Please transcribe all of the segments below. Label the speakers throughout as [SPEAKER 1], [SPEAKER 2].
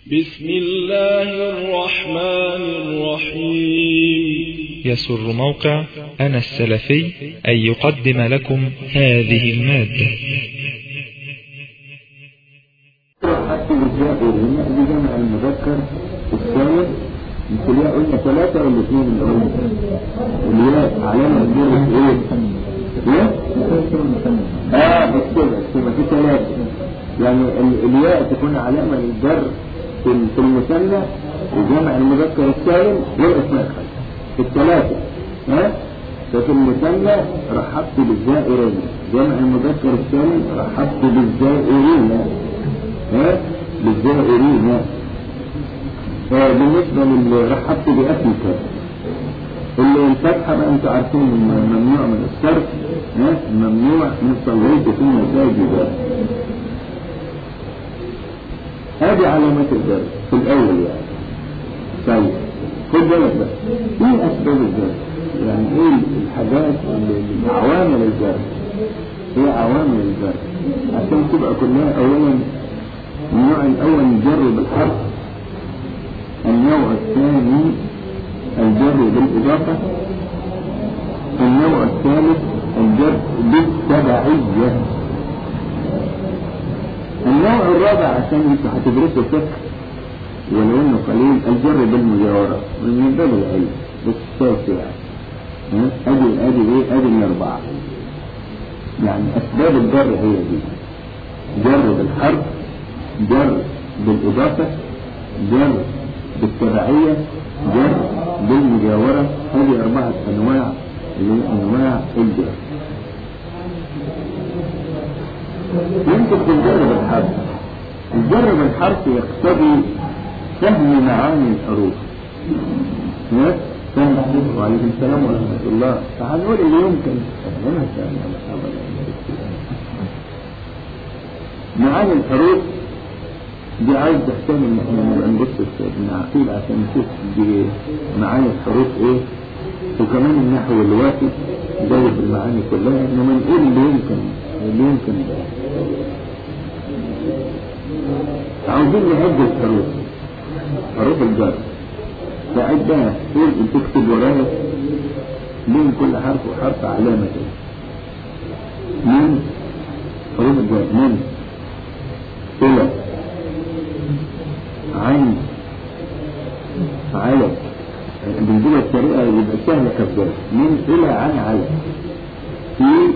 [SPEAKER 1] بسم الله الرحمن الرحيم
[SPEAKER 2] يسر موقع أنا السلفي أن يقدم لكم هذه المادة
[SPEAKER 3] حتى الجاء هنا بجمع المذكر الثاني مثل ياء قلنا ثلاثة ولا اثنين الأول الياء علامة الجر ايه؟ ايه؟ اه بس كده كده في ثلاثة يعني ال- الياء تكون علامة للجر في ال- في المثنى وجمع المذكر السالم والاسماء الخمسة الثلاثة ها؟ ففي المثنى رحبت بالزائرين جمع المذكر السالم رحبت بالزائرين ها؟ بالزائرين آه، بالنسبة لل رحبت بأهلك اللي الفتحة بقى انتوا عارفين إن ممنوع من الصرف ها؟ ممنوع من صليت في المساجد هذه علامات الجر في الأول يعني طيب خد بالك بقى ايه أسباب الجر؟ يعني ايه الحاجات اللي اللي عوامل الجر؟ ايه عوامل الجر؟ عشان تبقى كلها أولا النوع الأول الجر بالحرف النوع الثاني الجر بالإضافة النوع الثالث الجر بالتبعية النوع الرابع عشان انتوا هتدرسوا فقه ولو انه قليل الجر بالمجاورة من باب العلم بالصوت يعني ها؟ ادي ادي ايه ادي الاربعة يعني اسباب الجر هي دي جر بالحرف جر بالإضافة جر بالتبعية جر بالمجاورة هذه أربعة أنواع من أنواع الجر يمكن في الجر بالحرف الجر بالحرف يقتضي فهم معاني الحروف ها؟ فهم وعليكم السلام ورحمة الله فهنقول اللي يمكن فهمها معاني الحروف دي عايز تحتاج ان احنا نبقى نبص في ابن عقيل عشان نشوف دي معاني الحروف ايه وكمان النحو الوافي جايب المعاني كلها انما نقول اللي يمكن اللي يمكن ده عاوزين نعد الحروف حروف الجر تعدها قول تكتب ورايا من كل حرف وحرف علامة كده. من حروف الجر من إلى عن على بنجيبها الطريقة يبقى سهلة كالجر من إلى عن على في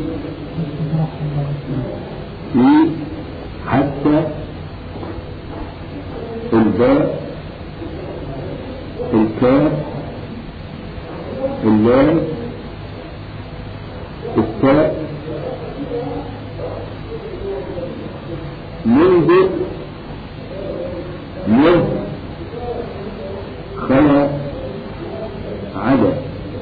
[SPEAKER 3] في حتى الباء الكاف اللام التاء منذ منذ خلا عدا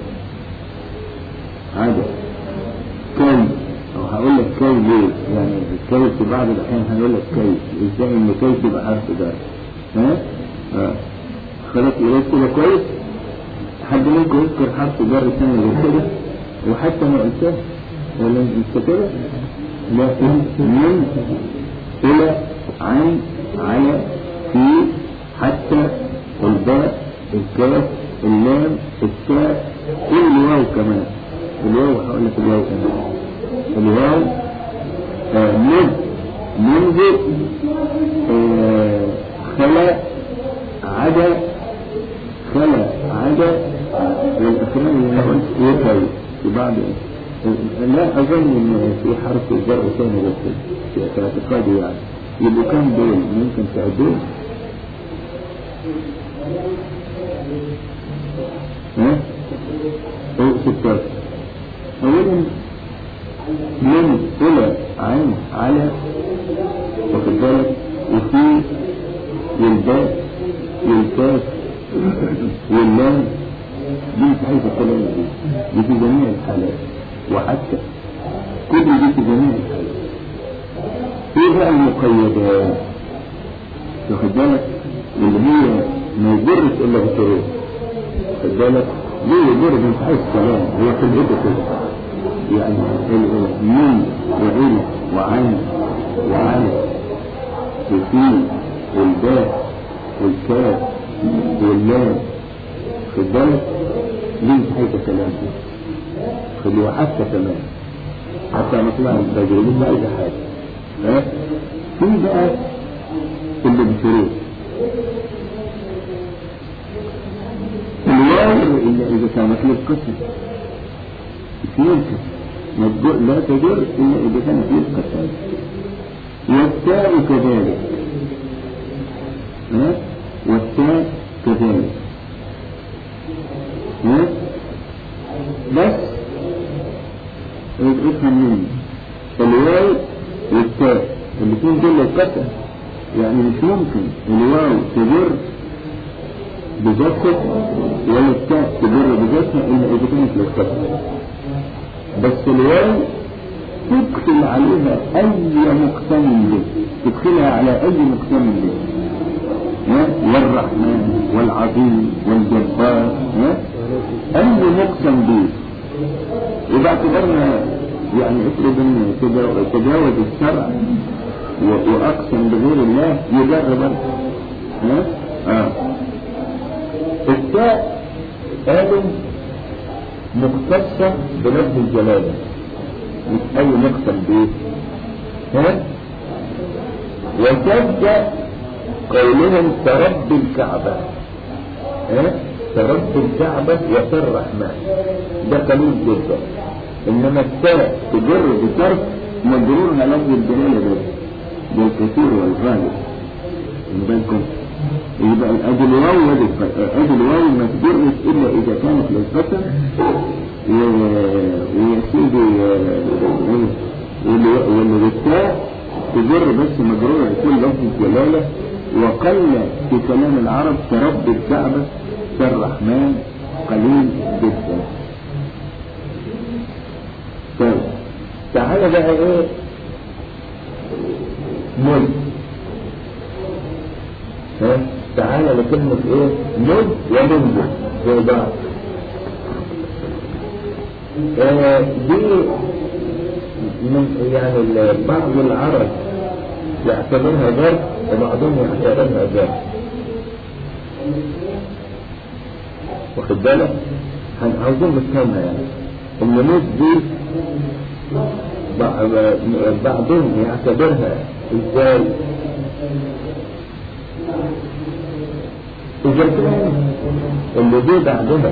[SPEAKER 3] عدا كي او هقول لك كي ليه يعني الكي في بعض الاحيان هنقول لك كي ازاي ان كي تبقى حرف جر ها اه خلاص قريت كده كويس حد منكم يذكر حرف جر ثاني غير كده وحتى ما قلتها ولا انت كده لا من الى عن على في حتى الباء الكاف اللام التاء الواو كمان الواو هقول لك الواو كمان الواو آه من منذ آه خلا عدا خلا عدا والاخرين اللي انا قلت يكوي في بعض لا اظن ان في حرف جر ثاني بس في اعتقادي يعني يبقوا كام دول ممكن تعدون ها او ستات اولا من الى عن على واخد بالك وفي والباء والكاف واللام دي مش عايزه كلام دي دي في جميع الحالات وحتى كل دي في جميع الحالات ايه بقى المقيدات واخد بالك اللي هي ما يجرش الا بالحروف واخد بالك ليه يجر مش عايز كلام هو في الهدى كده يعني ال- من وإلى وعن وعن وفي والباء لي وحتى كمان حتى مطلع الفجر مش عايز حاجة ها في بقى اللي بشروط الواو إلا إذا كانت للقسم يمكن مجبور لا تجر إلا إذا كانت للقسم والتاء كذلك ها والتاء كذلك ها بس افهم مني الواو والتاء الاثنين دول القسم يعني مش ممكن الواو تجر بجسد ولا التاء تجر بجسد إلا إذا كانت للقسم بس الواو تدخل عليها أي مقسم به تدخلها على أي مقسم به ها؟ والرحمن والعظيم والجبار ها؟ أي مقسم به إذا اعتبرنا يعني افرض ان تجاوز الشرع واقسم بغير الله يجرب ها اه التاء قالوا مختصة بلفظ الجلالة مش أي مقسم به ها وتبدأ قولهم ترب الكعبة ها ترب الكعبة وتالرحمن ده قليل جدا إنما التاء تجر بصرف مجرورها لفظ الجلالة بس بالكثير والغالب من بالكم يبقى ادي الواو ادي الواو ما تجرش الا اذا كانت للقسم ويا سيدي واللي بالتاء تجر بس مجرورة يكون لفظ الجلالة وقل في كلام العرب تربي الكعبة كالرحمن قليل جدا طيب تعالى بقى ايه ملك ها تعالى لكلمة ايه مد ومنذ في بعض آه دي من يعني بعض العرب يعتبرها ظرف وبعضهم يعتبرها ظرف واخد بالك عاوزين نفهمها يعني النموذج دي بعضهم يعتبرها ازاي إذا كان اللي دي بعدها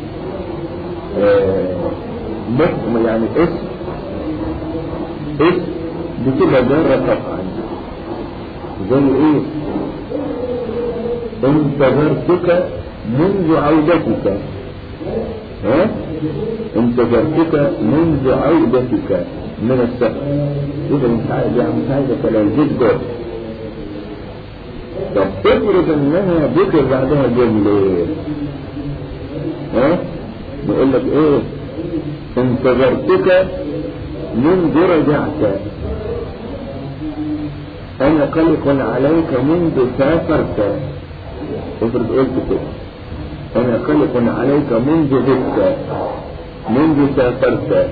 [SPEAKER 3] آه يعني اسم اسم بتبقى جارة طبعا زي ايه انتظرتك منذ عودتك ها انتظرتك منذ عودتك من السفر اذا مش عايز يعني مش عايزك لو جيت جوه طب افرض انها ذكر بعدها جملة ها نقول لك ايه انتظرتك منذ رجعت انا قلق عليك منذ سافرت افرض قلت كده انا قلق عليك منذ غبت منذ سافرت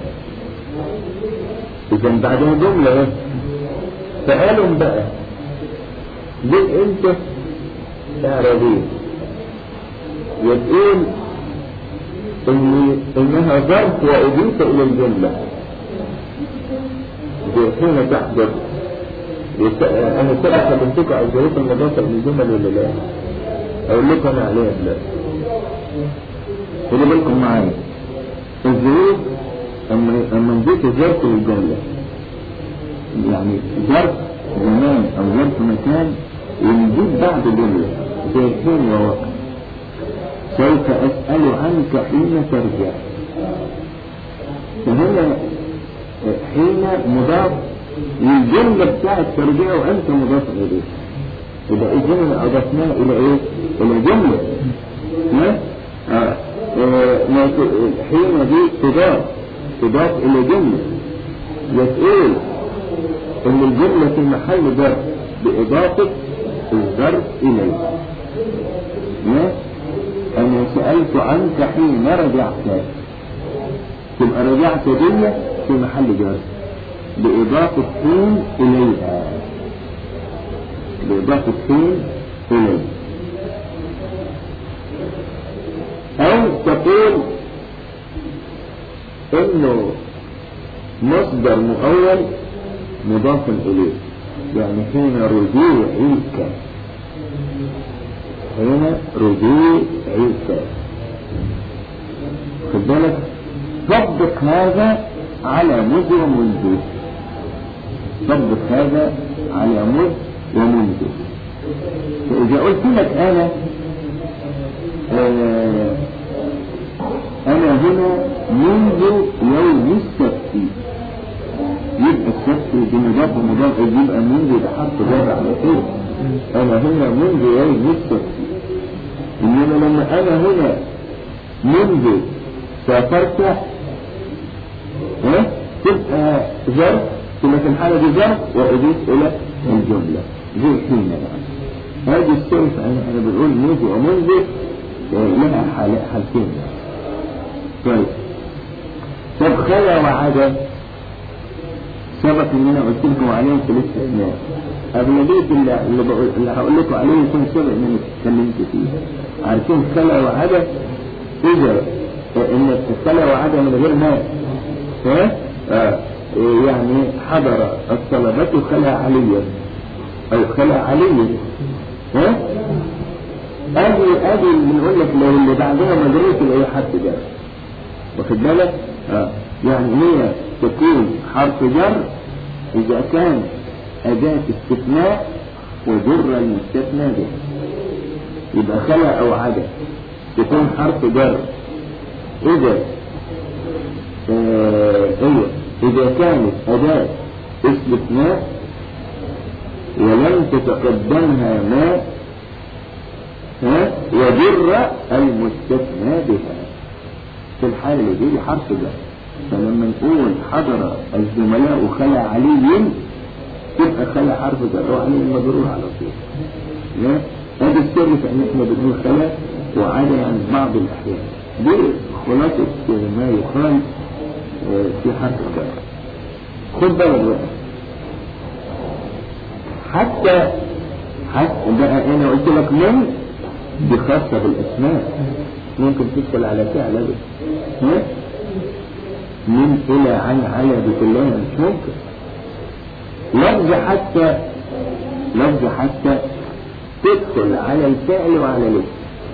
[SPEAKER 3] اذا بعدها جملة فقالوا بقى ليه انت اعرابين وتقول ان انها ظرف واضيف الى الجملة حين تحدث انا سبق بنتك على ظروف النظافة من الجمل ولا لا اقول لكم انا عليها دلوقتي خلي بالكم معايا الظروف اما اما نضيف الظرف للجملة يعني ظرف زمان او ظرف مكان ونجيب بعد جملة زي حين ووقت سوف اسأل عنك حين ترجع فهنا حين مضاف للجملة بتاعت ترجع وانت مضاف اليه يبقى الجملة اضفناها الى ايه الى جملة ما آه. آه. حين دي تضاف تضاف الى جملة يتقول ان الجملة في محل ظرف باضافة الظرف اليه ما انا سألت عنك حين رجعت تبقى رجعت دي في محل جر بإضافة حين إليها بإضافة حين إليها أو تقول إن انه مصدر مؤول مضاف اليه يعني حين رجوعك حين رجوعك خد بالك طبق هذا على مذ ومنذ طبق هذا على مذ ومنذ فإذا قلت لك أنا آه أنا هنا منذ يوم السبت يبقى السبت بمضاف ومضاف يبقى منذ ده حرف جر على طول أنا هنا منذ يوم السبت إنما لما أنا هنا منذ سافرت ها تبقى ظرف تبقى في الحالة دي ظرف وأضيف إلى الجملة زي حين بقى هذه الصرف أنا أنا بقول منذ ومنذ لها حال حالتين طيب طب خلا وعدا سبق ان انا قلت لكم عليهم في الاستثناء اغلبيه اللي اللي, بقول اللي هقول لكم عليه يكون سبق ان انا اتكلمت فيه عارفين خلا وعدا اذا ان خلا وعدا من غير ما ها آه يعني حضر الطلبة خلا عليا او خلا عليا ها ادي ادي اللي بنقول لك لو اللي بعدها مدروس اللي هي حرف جر واخد بالك آه. يعني هي تكون حرف جر اذا كان اداة استثناء وجر المستثنى به يبقى خلا او عدا تكون حرف جر اذا آه ايوه اذا كانت اداة استثناء ولم تتقدمها ما ها وجر المستثنى بها في الحالة اللي دي حرف جر فلما نقول حضر الزملاء خلى علي تبقى خلى حرف جر وعلي المجرور على طول لا هذا السر في ان احنا بنقول خلى وعلى يعني بعض الاحيان دي خلاصة ما يقال في حرف جر خد بالك بقى حتى حتى بقى انا قلت لك من دي خاصة بالاسماء ممكن تدخل على فعل بس ها من إلى عن على بكلها مش ممكن لفظ حتى لفظ حتى تدخل على الفعل وعلى الاسم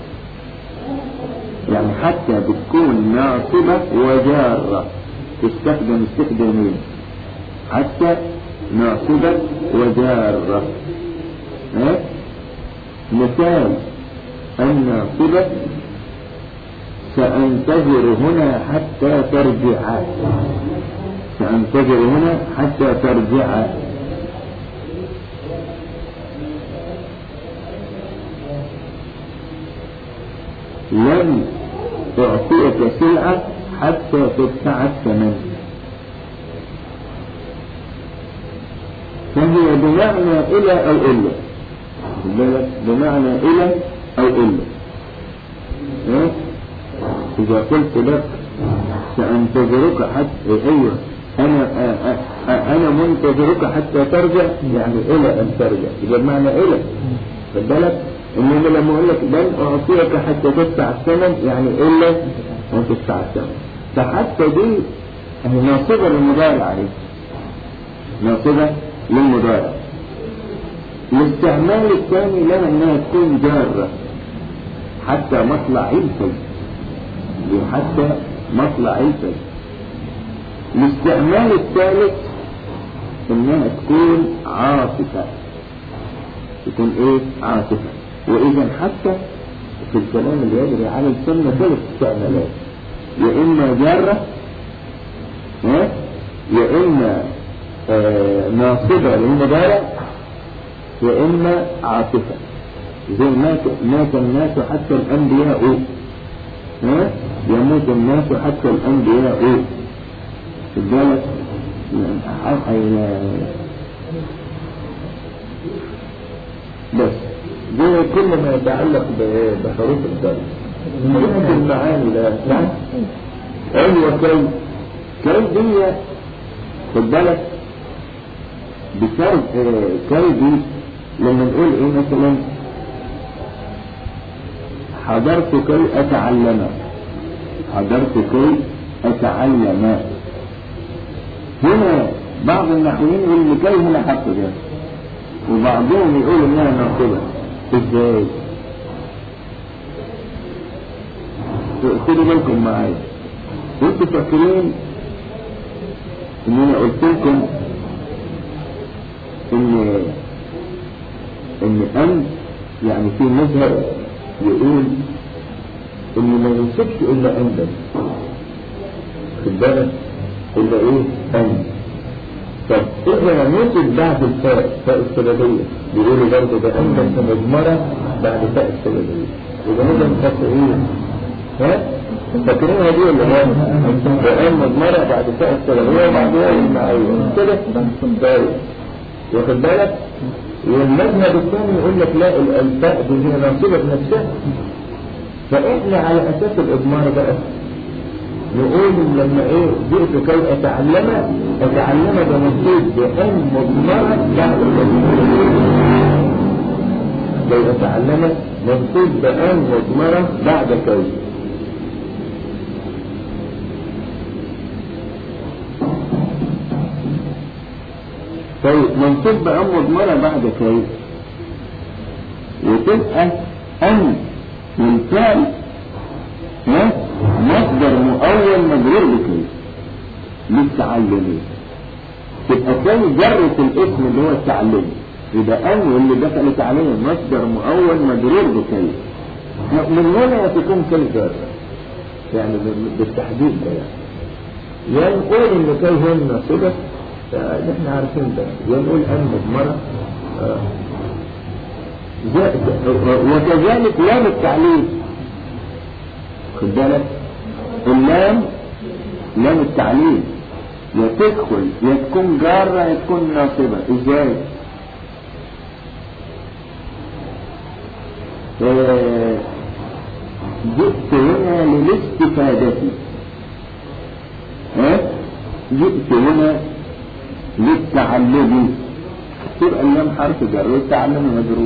[SPEAKER 3] يعني حتى بتكون ناصبة وجارة تستخدم استخدامين حتى ناصبة وجارة ها مثال الناصبة سأنتظر هنا حتى ترجع سأنتظر هنا حتى ترجع لن أعطيك سلعة حتى تدفع الثمن فهي بمعنى إلى أو إلا بمعنى إلى أو إلا إيه؟ إذا قلت لك سأنتظرك حتى أيوة أنا أنا منتظرك حتى ترجع يعني إلى أن ترجع إذا بمعنى إلى خد بالك إنما لما أقول لك لن أعطيك حتى تدفع الثمن يعني إلا أن تدفع الثمن فحتى دي هي ناصبة للمضارع عليه ناصبة للمضارع الاستعمال الثاني لها انها تكون جارة حتى مطلع الفجر حتى مطلع الفجر الاستعمال الثالث انها تكون عاطفة تكون ايه عاطفة واذا حتى في الكلام اللي يجري على السنة ثلاث استعمالات يا اما جارة ها يا اما آه ناصبة للمضارع يا اما عاطفة زي مات مات الناس حتى الانبياء ها يموت الناس حتى الانبياء خد بالك بس ده كل ما يتعلق بحروف الدرس حروف المعاني لا نعم ايوه كي كي دي خد بالك بسبب كي دي لما نقول ايه مثلا حضرت كي اتعلم حضرت كي اتعلم هنا بعض النحويين يقول لكي هنا حط ده وبعضهم يقول انها ناقبة ازاي خدوا بالكم معايا انتوا فاكرين ان انا قلت لكم ان ان ان يعني في مظهر يقول ان ما ينسبش الا ان بس خد بالك الا ايه ان طب اذا نسب بعد الفاء فاء السببيه بيقولوا برضه ده ان بس مضمره بعد فاء السببيه يبقى نقدر نحط ايه ها فاكرينها دي ولا لا؟ وقال مضمرة بعد فاء السببية وبعدها المعية كده؟ طيب واخد بالك؟ والمذهب الثاني يقول لك لا الفاء دي هي ناصبة بنفسها فاحنا على اساس الاضمار بقى نقول لما ايه جئت كي اتعلم اتعلم ده منصوب بان مضمرة بعد الاضمار كي اتعلم منصوب بان مضمرة بعد كي طيب منصوب بأن مضمرة بعد كيف وتبقى أن والفعل ها مصدر مؤول مجرور بكيف للتعلمين تبقى ثاني جرة الاسم اللي هو التعلم يبقى أن واللي دخل تعليم مصدر مؤول مجرور بكيف من هنا تكون كيف جرة يعني بالتحديد ده يعني يعني نقول ان كيف هي الناصبة احنا عارفين ده ونقول ان مضمرة وكذلك لام التعليل خد بالك اللام لام التعليل يا تدخل يا تكون جارة يا تكون ناصبة ازاي اه جئت هنا للاستفادة ها جئت هنا للتعلم تبقى اللام حرف جر والتعلم مجرور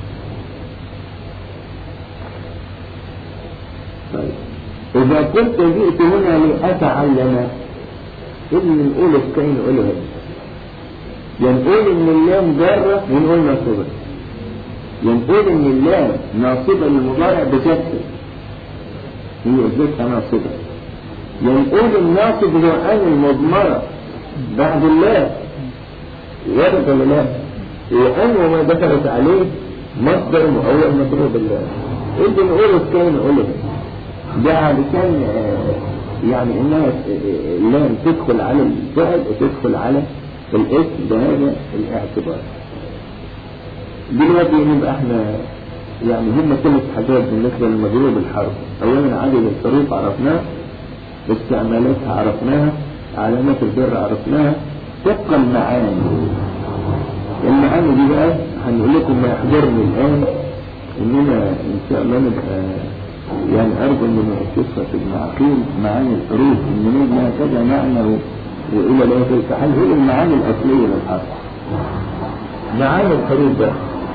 [SPEAKER 3] طيب إذا كنت جئت هنا لأتعلم إن نقول الكين نقوله هنا ينقول إن اللام جارة ونقول ناصبة ينقول إن اللام ناصبة للمضارع بكسر هي ذاتها ناصبة ينقول الناصب هو أن المضمرة بعد الله ورد ولا لا وأن وما دخلت عليه مصدر مؤول مضروب الله انت نقول الكلمة نقوله ده علشان يعني انها اللام تدخل على الفعل وتدخل على الاسم بهذا الاعتبار دلوقتي نبقى احنا يعني هم ثلاث حاجات بالنسبة للمجرور بالحرف اولا عدد الحروف عرفناه استعمالاتها عرفناها علامات الجر عرفناها تبقى المعاني المعاني دي بقى هنقول لكم ما يحضرني الآن إننا إن شاء الله نبقى يعني أرجو إن نشوفها في ابن عقيل معاني الحروف إن نبنى كذا معنى وإلى لا تلك هي المعاني الأصلية للحرف معاني الحروف بقى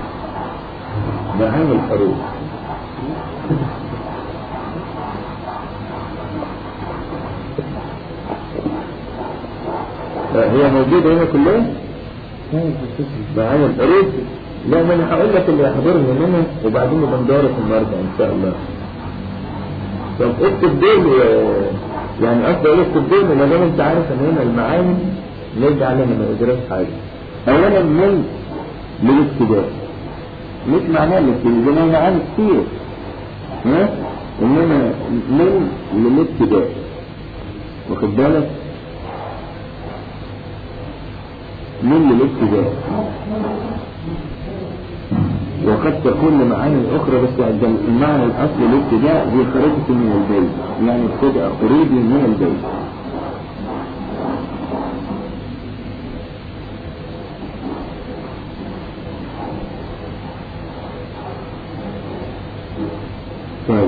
[SPEAKER 3] معاني الحروف هي موجودة هنا كلها معايا الحروف لا ما انا هقول لك اللي يحضرني منها وبعدين نبقى ندور في المرجع ان شاء الله طب اكتب دول يعني قصدي اقول اكتب دول ما دام انت عارف ان هنا المعاني نرجع لنا ما ندرس حاجه اولا من للابتداء مش معناه الابتداء ده معاني كتير ها انما من للابتداء واخد بالك من للابتداء وقد تكون لمعاني أخرى بس المعنى الأصلي الابتداء هي خرجت من البيت يعني ابتدأ خروجي من البيت طيب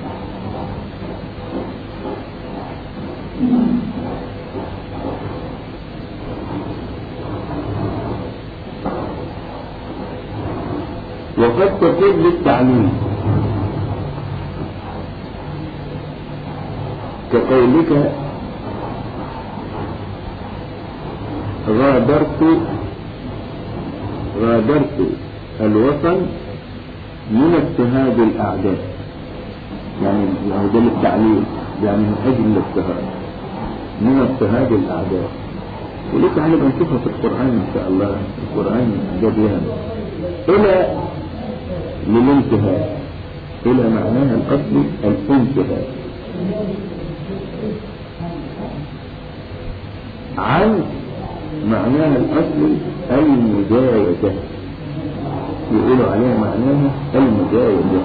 [SPEAKER 3] وقد تكون للتعليم كقولك غادرت غادرت الوطن من اضطهاد الأعداء يعني يعني ده للتعليل يعني من أجل الاضطهاد من اضطهاد الأعداء ولسه هنبقى نشوفها في القرآن إن شاء الله القرآن ده بيها إلى للانتهاء إلى معناها الأصلي الانتهاء عن معناها الأصلي المجاوزة يقولوا عليها معناها المجاوزة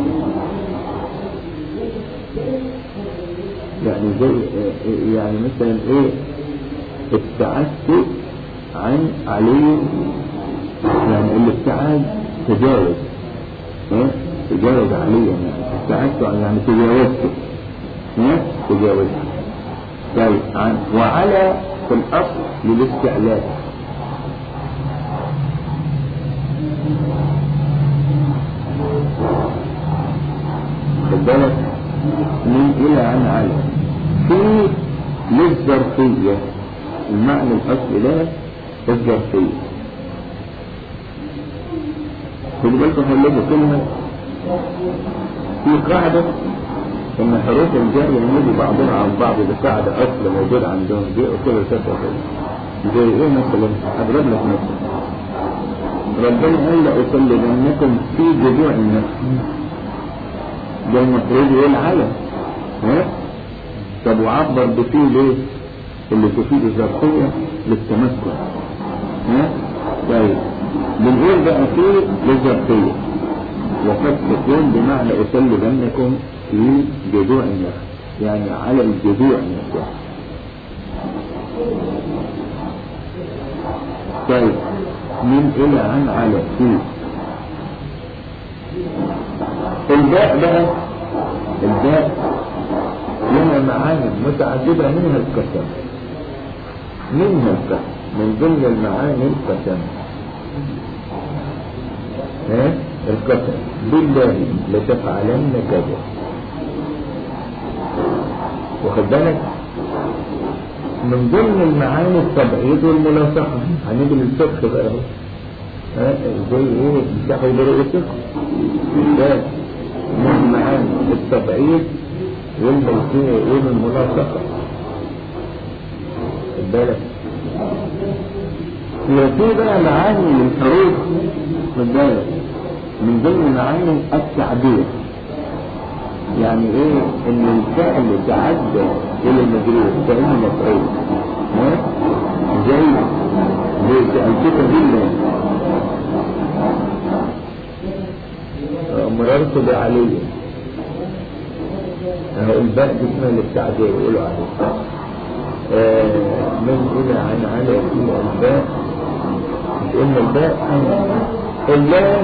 [SPEAKER 3] يعني زي يعني مثلا ايه ابتعدت عن علي يعني الابتعاد تجاوز ها تجاوز عليا يعني ابتعدت عن يعني تجاوزت ها تجاوزت طيب عن وعلى في الأصل للاستعلاء خد بالك من إلى عن على في للظرفية المعنى الأصلي لها الظرفية خد بالكم هقول كلمة في قاعدة ان حروف الجر يميل بعضها عن بعض بقاعدة اصل موجود عندهم دي اصول الفتوى زي ايه مثلا اضرب لك مثلا ربنا قال لأصلبنكم في جذوع النفس ده المفروض يقول على ها طب وعبر بفيه ليه اللي تفيد الظرفية للتمكن ها طيب بنقول بقى فيه للظرفية وقد تكون بمعنى أصلبنكم في جذوع النخل يعني على الجذوع نفسها طيب من إلى عن على في الباء بقى الباء لها معاني متعددة منها القسم منها القسم من ضمن المعاني القسم ها القسم بالله لتفعلن كذا واخد بالك من ضمن المعاني التبعيض والملاصقة هنيجي للفقه بقى اهو ها زي ايه بتاعه برؤية الفقه ده من معاني التبعيض والملاصقة خد بالك وفي بقى معاني للحروف خد بالك من ضمن معاني التعبير يعني ايه ان الفعل تعدى الى المجرور كانه مفعول ها زي زي سألتك بالله مررت بعلي الباء دي اسمها للتعديل يقولوا عليه من الى عن على الى الباء مش قلنا الباء اللام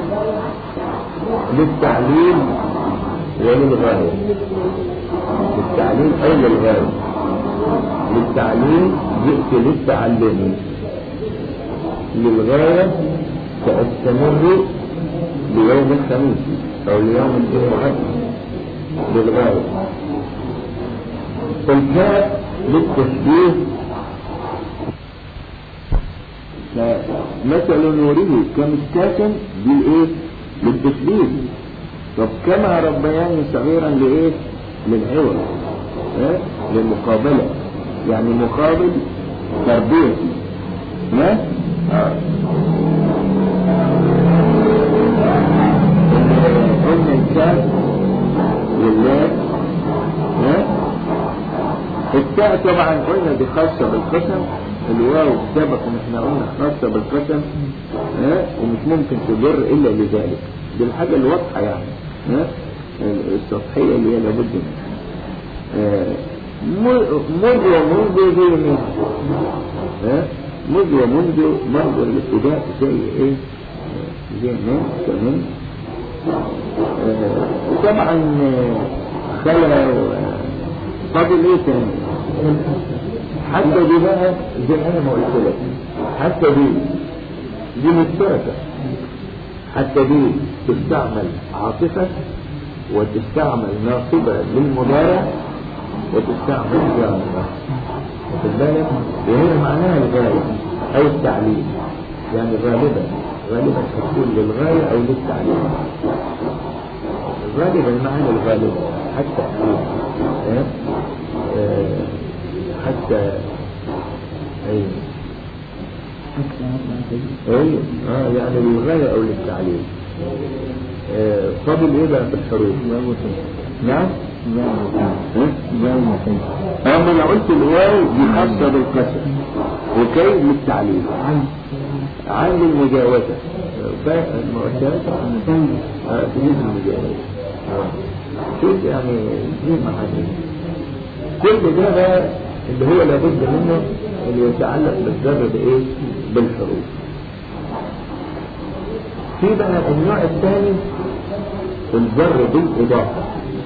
[SPEAKER 3] للتعليل وللغاية للتعليم أو للغاية للتعليم جئت للتعلم للغاية سأستمر ليوم الخميس أو ليوم الجمعة للغاية الكاف للتشبيه مثل نوره كمسكاة بالإيه؟ للتشبيه طب كما ربياني صغيرا لإيه؟ للعوض ها؟ للمقابلة يعني مقابل تربية ها؟ آه. قلنا الكاف واللام ها؟ التاء طبعا قلنا دي خاصة بالقسم الواو سبق ان احنا قلنا خاصة بالقسم ها؟ ومش ممكن تضر الا لذلك دي الحاجة الواضحة يعني ها؟ السطحية اللي هي لابد منها مذ ومنذ زي منه ها مذ ومنذ مرض الابتداء زي ايه زي من كمان وطبعا خلا فاضل ايه تاني حتى دي بقى زي انا ما قلت لك حتى دي دي مشتركه حتى دي تستعمل عاطفة وتستعمل ناصبة للمضارع وتستعمل جارة واخد بالك وهي معناها الغاية أو التعليم يعني غالبا غالبا تكون للغاية أو للتعليم غالبا المعنى الغالب حتى ها؟ آه، حتى أي أي آه يعني للغاية أو للتعليم آه، فاضل إيه بقى في الحروف نعم ها؟ أما أنا قلت الواو دي خاصة بالقسم وكي للتعليم عن المجاوزة فالمؤسسات آه، تجيب المجاوزة آه. شوف يعني دي معاني كل ده بقى اللي هو لابد منه اللي يتعلق بالذر بايه بالحروف في بقى النوع الثاني الجر بالإضافة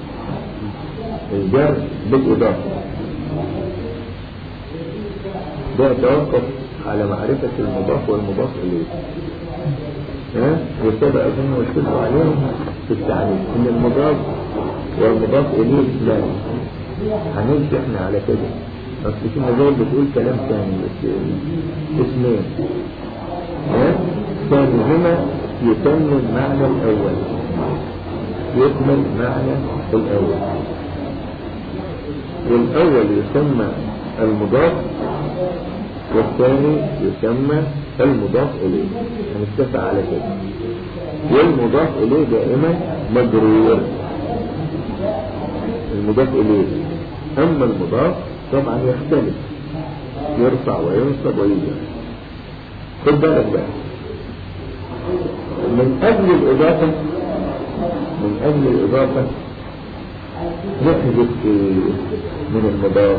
[SPEAKER 3] الجر بالإضافة ده يتوقف على معرفة المضاف والمضاف إليه ها وسبق أظن قلت عليهم في التعليم إن المضاف والمضاف إليه لا هنمشي احنا على كده أصل في مجال بتقول كلام ثاني بس اسمين ها ثانيهما يكمل معنى الأول يكمل معنى الأول والأول يسمى المضاف والثاني يسمى المضاف إليه هنتفق على كده والمضاف إليه دائما مجرور المضاف إليه أما المضاف طبعا يختلف يرفع وينصب ويجر خد بالك بقى من أجل الإضافة من أجل الإضافة نحذف من المضاف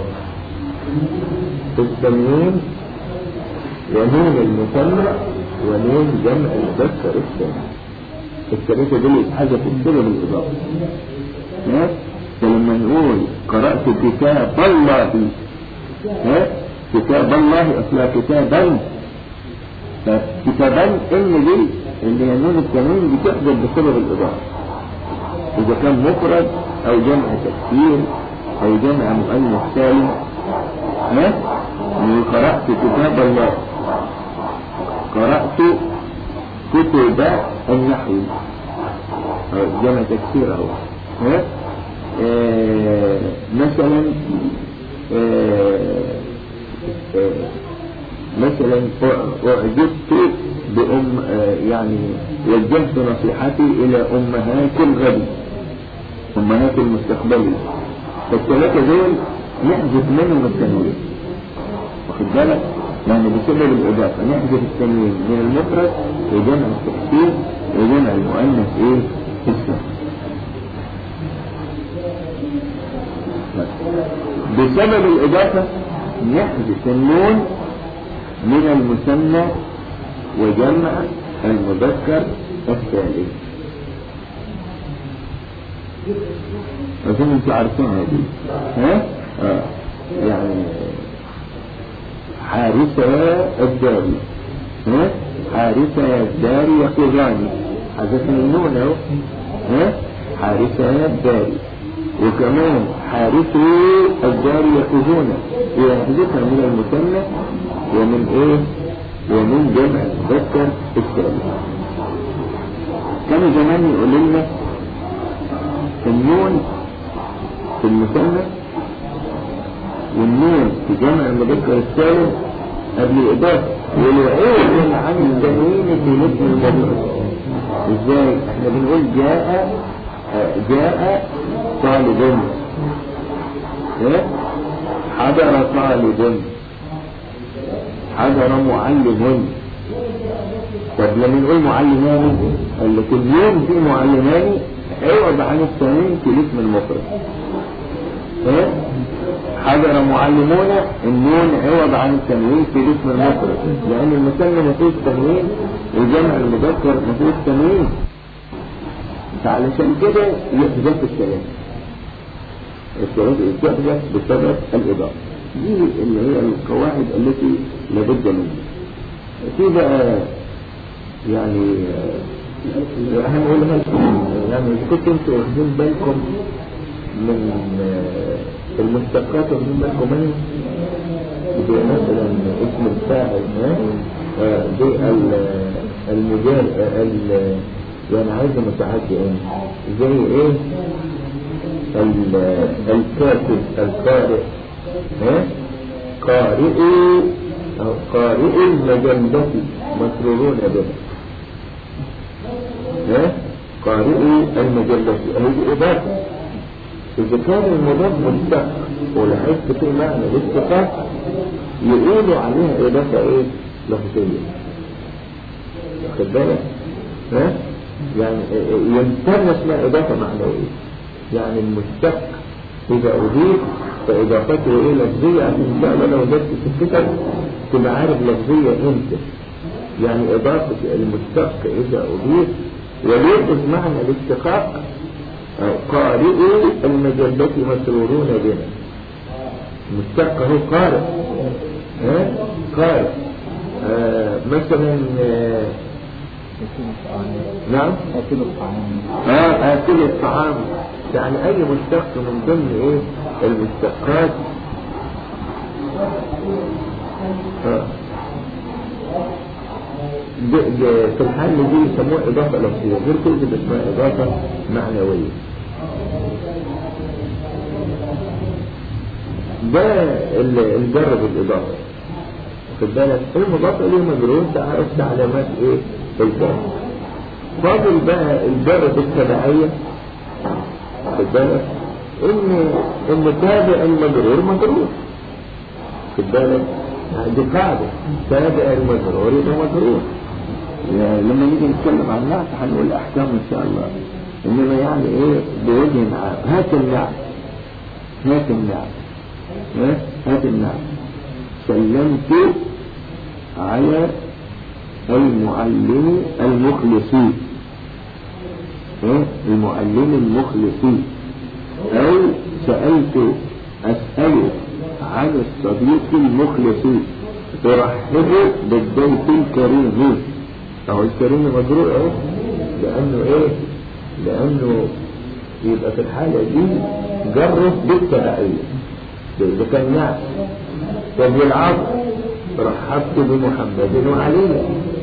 [SPEAKER 3] التنوين ونون المثنى ونون جمع المذكر الثاني الثلاثة دول يتحذفوا بسبب الإضافة ها فلما نقول قرأت كتاب الله ها كتاب الله أصلها كتابا فكتابا إن دي اللي هي نون التنوين بتحذف بسبب الإضافة إذا كان مفرد أو جمع تكسير أو جمع مؤنث سالم ها قرأت كتاب الله قرأت كتب النحو جمع تكسير اهو ها آه مثلا آه آه مثلا أعجبت بأم يعني وجهت نصيحتي إلى أمهات الغد أمهات المستقبل فالثلاثة دول نحذف منهم التنوين واخد بالك يعني بسبب الإضافة نحذف التنوين من المفرد وجمع التكسير وجمع المؤنث إيه في السنة بسبب الإضافة نحذف النون من المثنى وجمع المذكر الثالث أظن انتوا عارفينها دي ها؟ آه. يعني حارسة الداري ها؟ حارسة الداري يقظاني حذفنا النون اهو ها؟ حارسة الداري وكمان حارسوا الدار يقظون يحذفها من المثنى ومن ايه ومن جمع المذكر الثالث كانوا زمان يقول لنا النون في المثنى والنون في جمع المذكر الثالث قبل الإضافة والعوض عن التنوين في مثل المذكر ازاي احنا بنقول جاء جاء طالب حضر طالب حضر معلم طب لما نقول معلمان قال لك اليوم في معلمان عوض عن التنوين في الاسم المفرد حضر معلمون النون عوض عن التنوين في الاسم المفرد لان المثنى ما فيهوش تنوين وجمع المذكر ما فيهوش تنوين فعلشان كده يحذف الكلام الكلام يحذف بسبب الإضافة دي اللي هي القواعد التي لابد منها في بقى يعني هنقولها لكم يعني إذا كنتوا انتوا واخدين بالكم من المشتقات واخدين بالكم منها بمثلا اسم الفاعل ها؟ آه، بالمجال ال- يعني عايز متعدي ايه زي ايه ال- الكاتب القارئ ها قارئوا أو قارئ المجلة مسرورون بها ها قارئ المجلة هذه إضافة إذا كان المضاف مشتق ولحقت في معنى الاشتقاق يقولوا عليها إضافة إيه لفظية واخد بالك ها يعني يمتنى اسمها إضافة معنوية يعني المشتق إذا أضيف فإضافته إيه لفظية عشان إن شاء الله لو جبت في الكتاب تبقى عارف لفظية إمتى يعني إضافة المشتق إذا أضيف وليأخذ معنى الاشتقاق أو قارئوا المجلة مسرورون بنا مشتق هو قارئ ها قارئ آه مثلا آه نعم
[SPEAKER 4] أكل الطعام
[SPEAKER 3] اه اكل الطعام يعني اي مشتق من ضمن ايه المشتقات آه. د- د- في الحال دي يسموها اضافه لفظيه غير كده تبقى اسمها اضافه معنويه ده ال- الجر بالاضافه خد بالك المضاف اليه مجرور تعرف علامات ايه الجر فاضل بقى الجر بالتبعية خد بالك ان ان تابع المجرور مجرور خد بالك يعني دي قاعدة تابع المجرور يبقى مجرور يعني لما نيجي نتكلم عن النعت هنقول احكام ان شاء الله انما يعني ايه بوجه عام هات النعت هات النعت ها؟ هات النعت سلمت على المعلم المخلصين ها؟ المعلم المخلصين أو سألت أسأل عن الصديق المخلص أرحب بالضيف الكريم أو الكريم مجرور أهو لأنه إيه؟ لأنه يبقى في الحالة دي جرب بالتبعية ده إذا كان نعم طب والعصر رحبت بمحمد وعلي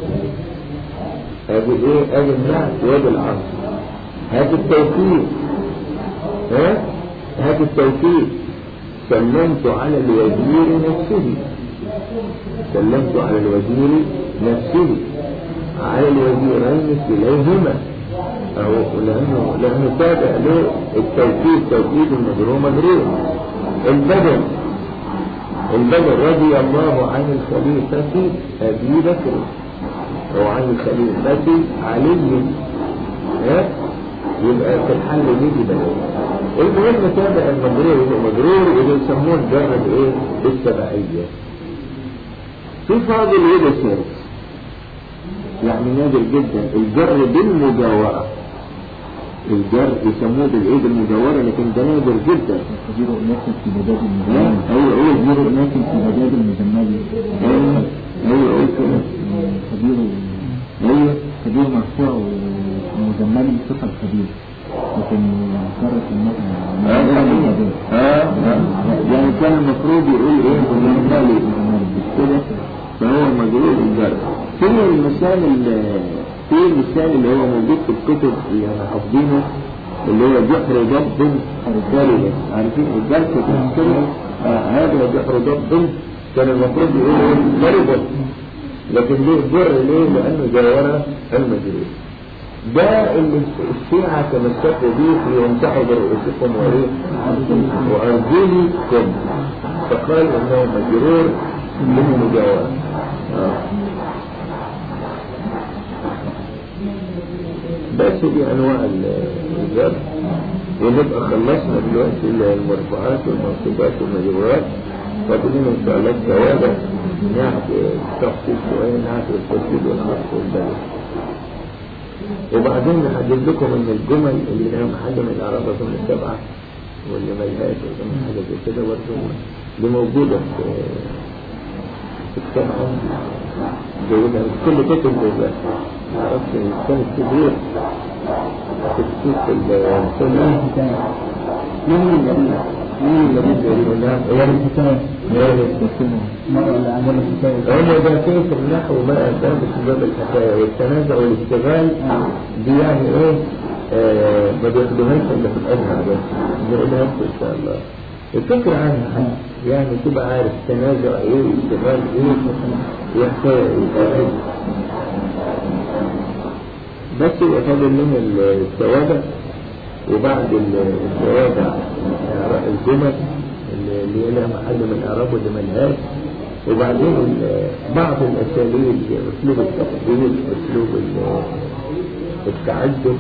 [SPEAKER 3] ادي ايه ادي النعت وادي العصر هات التوكيد ها هات التوكيد سلمت على الوزير نفسه سلمت على الوزير نفسه على الوزيرين كليهما أو لأنه لأنه تابع له التوكيد توكيد المجرور مجرور البدل البدل رضي الله عن الخليفة أبي بكر أو عن الخليفة علي ها يبقى في الحل دي بدل المهم تابع المجرور يبقى مجرور وده يسموه الجر الايه بالتبعية في فاضل ايه ده يعني نادر جدا الجر بالمجاورة الجر يسموه بالايه بالمجاورة لكن ده نادر جدا
[SPEAKER 4] كبير أناس في بداد
[SPEAKER 3] لا
[SPEAKER 4] المجمل
[SPEAKER 3] ايوه ايوه
[SPEAKER 4] كبير أناس في بداد المجمل
[SPEAKER 3] ايوه ايوه ايوه كده
[SPEAKER 4] كبير
[SPEAKER 3] ايوه
[SPEAKER 4] كبير مرفوع ومجمل صفة الكبير لكن فرق
[SPEAKER 3] اه
[SPEAKER 4] النقل
[SPEAKER 3] اه آه. يعني كان المفروض يقول ايه بالمثالي مش كده فهو مجرور الجر في المثال ال- في المثال اللي هو موجود في الكتب اللي احنا حافظينه اللي هو جحر ضب خارجي عارفين الجر في كده آه هذا جحر ضب كان المفروض يقول ايه ضربا لكن ليه الجر ليه لانه جاورة المجرور ده اللي الشيعة تمسكوا به ويمسحوا برؤوسكم وايه وارجلكم فقال انه مجرور بالمجاورة آه. بس دي انواع ال- الجر ونبقى خلصنا دلوقتي المرفوعات والمنصوبات والمجرورات فاضلين ان شاء الله التوابع نعت التخصيص شويه نعت التوكيد والعطف والبلد وبعدين نحدد لكم ان الجمل اللي لها محل من الاعراب اظن السبعه واللي ملهاش اظن حاجه زي كده برضه دي موجوده في في الكتاب عندي جايبها في كل كتب جايبها معرفش كان كبير تكتيك السنة
[SPEAKER 4] من الذي
[SPEAKER 3] مين اللي بده يقولها؟
[SPEAKER 4] غير الحكاية غير الحكاية مرة اللي عمل الحكاية
[SPEAKER 3] هو ده كيف النحو بقى ده في باب الحكاية والتنازع والاشتغال دي يعني ايه آه ما بياخدوهاش الا في الازهر بس بيقولها ان شاء الله الفكرة عنها يعني تبقى عارف تنازع ايه واشتغال ايه وحكاية ايه بس يبقى فاضل من التوابع وبعد التوابع الجمل اللي لها محل من اعراب واللي ملهاش وبعدين ال- بعض الاساليب اسلوب التقدير اسلوب ال- التعجب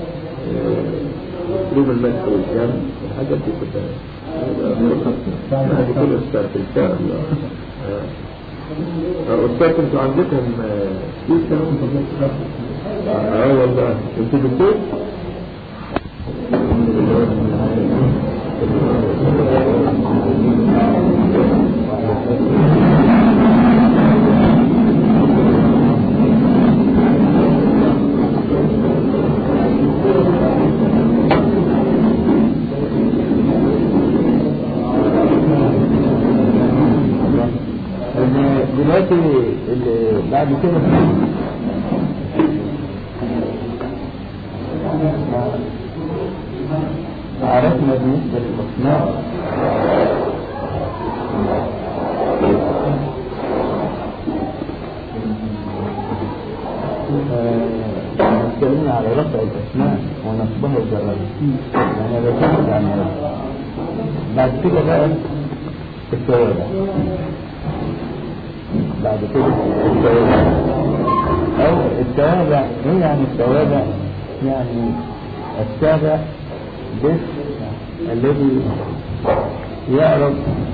[SPEAKER 3] آه، اسلوب المدح والجمع الحاجات دي كلها بعد كده استاذ ان شاء الله آه. آه، استاذ انتوا عندكم آه، في كلام اه والله انتوا دكتور
[SPEAKER 4] إن دلوقتي اللي بعد كده عرفنا بالنسبة للأصناف آه، اتكلمنا على رفع الأسماء ونصبها وجرها يعني رفعت عن رفع بعد كده بقى التوابع بعد كده التوابع أو التوابع ايه يعني التوابع يعني التابع بس الذي يعرض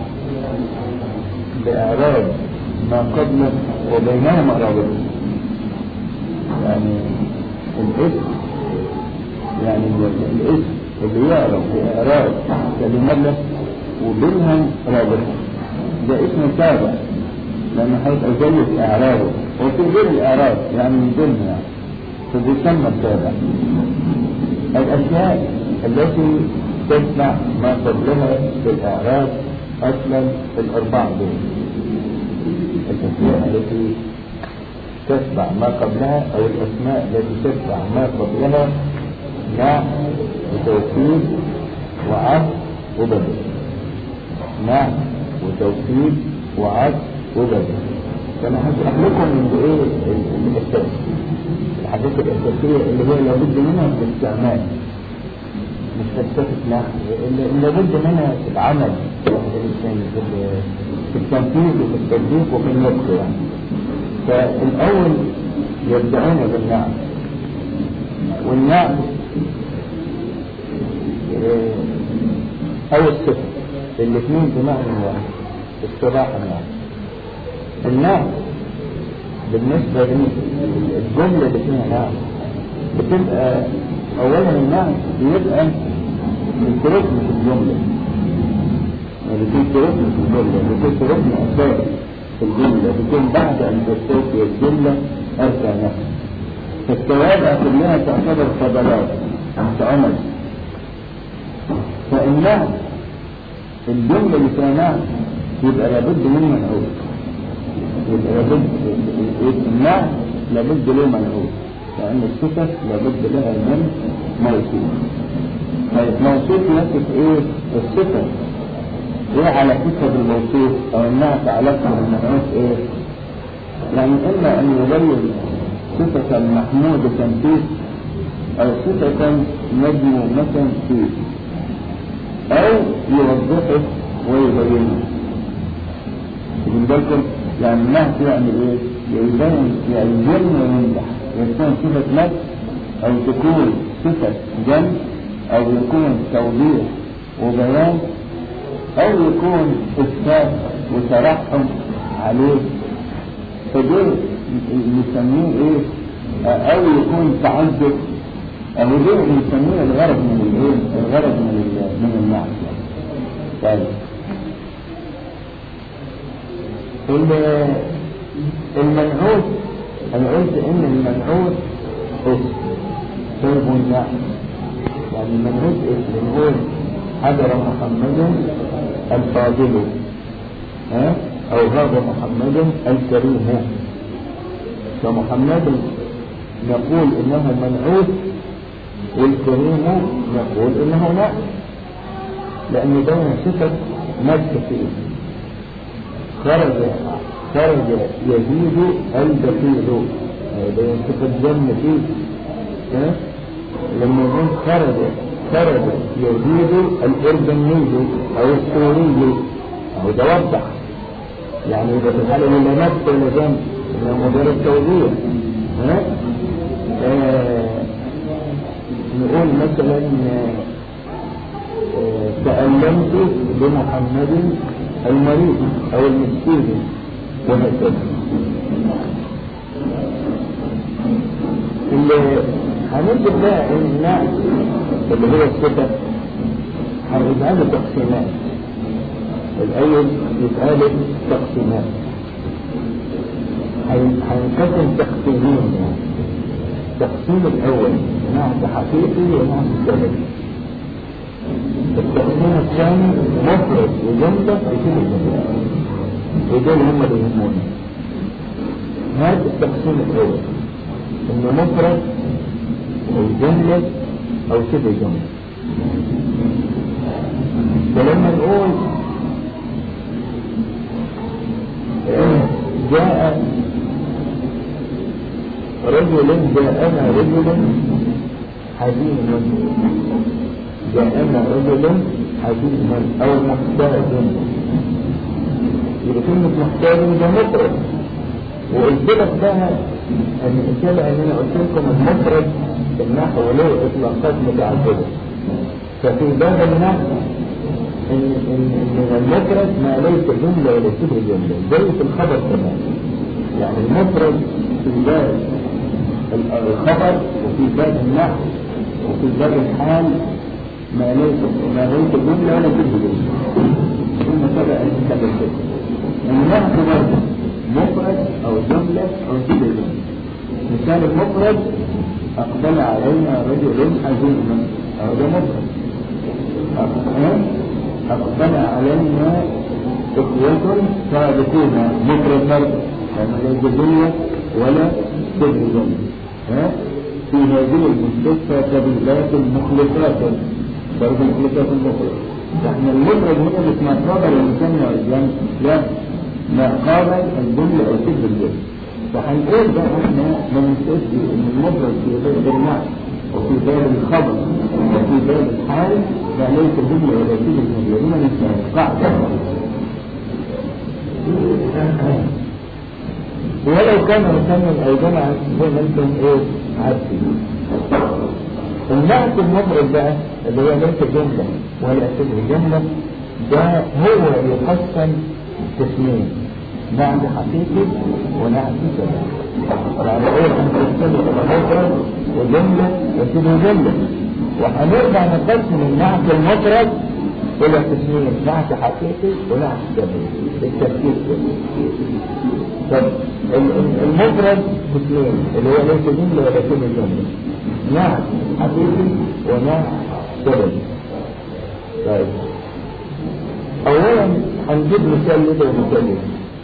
[SPEAKER 4] بإعراض ما قبله وبينهما رابط يعني الاسم يعني ال- الاسم اللي يعرض بإعراض كلمة وبينهم رابط ده اسم تابع لأنه هيبقى زي إعرابه وفي غير الإعراب يعني من ضمن يعني فبيسمى التابع الأشياء التي تتبع ما قبلها في الإعراب أصلا الأربعة دول الأشياء التي تتبع ما قبلها أو الأسماء التي تتبع ما قبلها نعم وتوكيد وعطف وبدل نعم وتوكيد وعطف وبدل فأنا هشرح لكم من إيه ال- الأساس الحاجات الأساسية اللي هي لابد منها في الاستعمال مش فلسفة نحو اللي اللي لابد منها في العمل في ال- في التنفيذ وفي التطبيق وفي النطق يعني فالأول يبدأون بالنعم والنعم آه، أو الصفة الاثنين بمعنى واحد اصطلاحا يعني النعم بالنسبة للجملة اللي فيها نعم بتبقى أولا النعم بيبقى الركن في الجملة يعني في ركن في الجملة في ركن أساس في الجملة بيكون بعد أن تستوفي الجملة أرجع نفسه فالتوابع كلها تعتبر فضلات عن عمل فالنعم الجملة اللي فيها نعم يبقى لابد منها منعوت يبقى لابد النعم لابد له منعوت لأن الصفة لابد لها من موصوف طيب موصوف يصف ايه الصفة ايه علاقتها بالموصوف او النعت علاقتها بالمنعوت ايه يعني اما ان يبين صفة محمودة فيه او صفة مذمومة فيه او يوضحه ويبينه من بالكم يعني النهج يعني ايه يبين يعلم ويمدح يكون صفة مدح او تكون صفة جمع او يكون توضيح وبيان او يكون اثبات وترحم عليه فدول نسميه ايه او يكون تعذب او دول نسميه الغرض من الايه الغرض من ال- من النعم طيب ال- المنعوت انا قلت ان المنعوت اسم سبب النعم يعني المنعوت اسم بنقول حضر محمد الفاضل ها أو غاب محمد الكريم فمحمد نقول إنه منعوت والكريم نقول إنه نعم لأن ده صفة مدح فيه خرج خرج يزيد البخيل ده صفة ذم فيه ها؟ لما يقول خرج خرج يزيد الأردني أو السوري أو ده وضح يعني إذا في الحالة لا نفس ولا ذنب إنه مجرد توضيح ها؟ آه نقول مثلا آه تألمت بمحمد المريض أو المسكين وهكذا اللي هنجد بقى النعم اللي هو الصفة هنجدها له تقسيمات الأول يتقال تقسيمات هينقسم تقسيمين يعني التقسيم الأول نعت حقيقي ونعت سببي التقسيم الثاني مفرد وجملة بكل الجملة ودول هم اللي يهموني هذا التقسيم الأول إنه مفرد أو جملة أو شبه جملة فلما نقول جاء رجل جاءنا رجل حزين جاءنا رجل حزين أو محتاج يبقى كلمة محتاج ده مفرد وقلت لك بقى المثال ان انا قلت لكم المفرد النحو له اطلاقات متعدده ففي باب النحو ان ان ان المفرد ما ليس جمله ولا شبه جمله زي في الخبر كمان يعني المفرد في باب الخبر وفي باب النحو وفي باب الحال ما ليس ما ليس جمله ولا شبه جمله ثم سبق ان نتكلم كده النحو برضه مفرد او جمله او شبه جمله مثال المفرد أقبل علينا رجل حزين أو ده مفرد أقبل علينا إخوة صادقون مفرد برضه يعني لا جملة ولا شبه جملة ها في هذه المستشفى قبيلات مخلصات برضه مخلصات المفرد احنا المفرد هنا مش مفرد الإنسان يعني لا ما قابل الجملة أو شبه الجملة فهنقول بقى احنا ما ننساش ان المفرد في باب النعم وفي باب الخبر وفي باب الحال لا ليس جمله ولا شبه جمله دي ما ننساش قاعده ولو كان مثنى او جمع زي ما انتم ايه عارفين النعت المفرد بقى اللي هو ليس جمله ولا شبه جمله ده هو يقسم قسمين نعم حقيقي ونعم سبب يعني ايه ان تستمع مفرد وجملة وشبه جملة وهنرجع نقسم النعت المفرد الى قسمين نعت حقيقي ونعت سبب بالتركيز طب المفرد قسمين اللي هو ليس جملة ولا شبه جملة نعت حقيقي ونعت سبب طيب اولا هنجيب مثال لده ومثال لده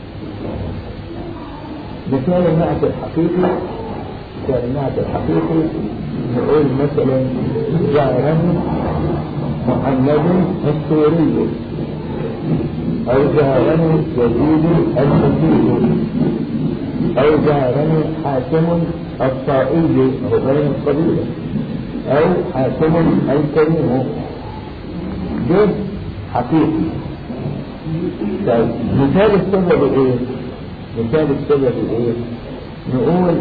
[SPEAKER 4] مثال النعت الحقيقي مثال النعت الحقيقي نقول مثلا جارني محمد السوري أو جارني يزيد المسيح أو جارني حاكم الطائي هو غير القبيلة أو حاكم الكريم ده حقيقي طيب مثال السبب ايه مثال السبب ايه نقول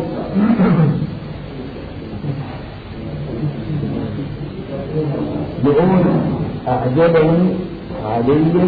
[SPEAKER 4] نقول اعجبني علي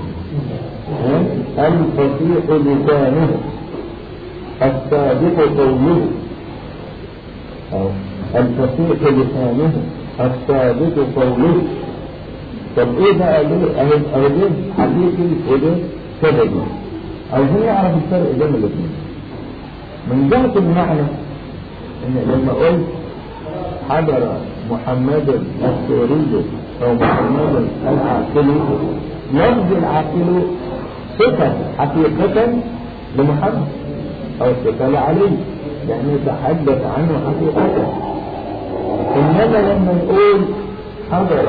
[SPEAKER 4] الفصيح لسانه الصادق قوله أو الفصيح لسانه الصادق قوله طب ايه بقى ليه اهو اهو ده حقيقي وده سببي عايزين نعرف الفرق بين الاثنين من جهة المعنى ان لما قلت حضر محمد السوري أو محمد العاقل لفظ العاقل صفة حقيقة لمحمد أو صفة لعلي لأنه يتحدث عنه حقيقة إنما لما نقول حضر